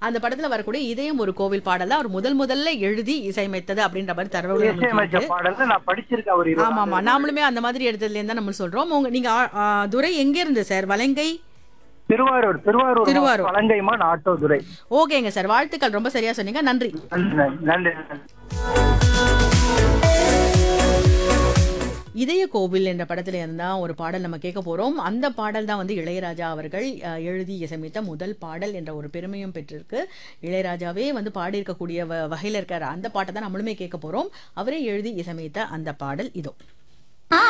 அந்த படத்துல வரக்கூடிய இதயம் ஒரு கோவில் பாடல் தான் அவர் முதல் முதல்ல எழுதி இசையமைத்தது அப்படின்ற மாதிரி தரவுகள் நமக்கு இசையமைச்ச இருக்கு. பாடல்ல நான் படிச்சிருக்கேன் அவர் ஆமா ஆமா நாமளுமே அந்த மாதிரி இடத்துல இருந்து தான் நம்ம சொல்றோம் உங்க நீங்க ஆ, ஆ, துரை எங்க இருந்து சார் வலங்கை திருவாரூர் திருவாரூர் திருவாரூர். பழங்கைமான் ஆட்டோதுரை ஓகேங்க சார் வாழ்த்துக்கள் ரொம்ப சரியா சொன்னீங்க நன்றி நன்றி நன்றி இதய கோவில் என்ற படத்துல இருந்தா ஒரு பாடல் நம்ம கேட்க போறோம் அந்த பாடல் தான் வந்து இளையராஜா அவர்கள் அஹ், எழுதி இசையமைத்த முதல் பாடல் என்ற ஒரு பெருமையும் பெற்றிருக்கு இளையராஜாவே வந்து பாடியிருக்கக்கூடிய வ- வகையில இருக்கிற அந்த பாட்டை தான் நம்மளுமே கேட்க போறோம் அவரே எழுதி இசையமைத்த அந்த பாடல் இதோ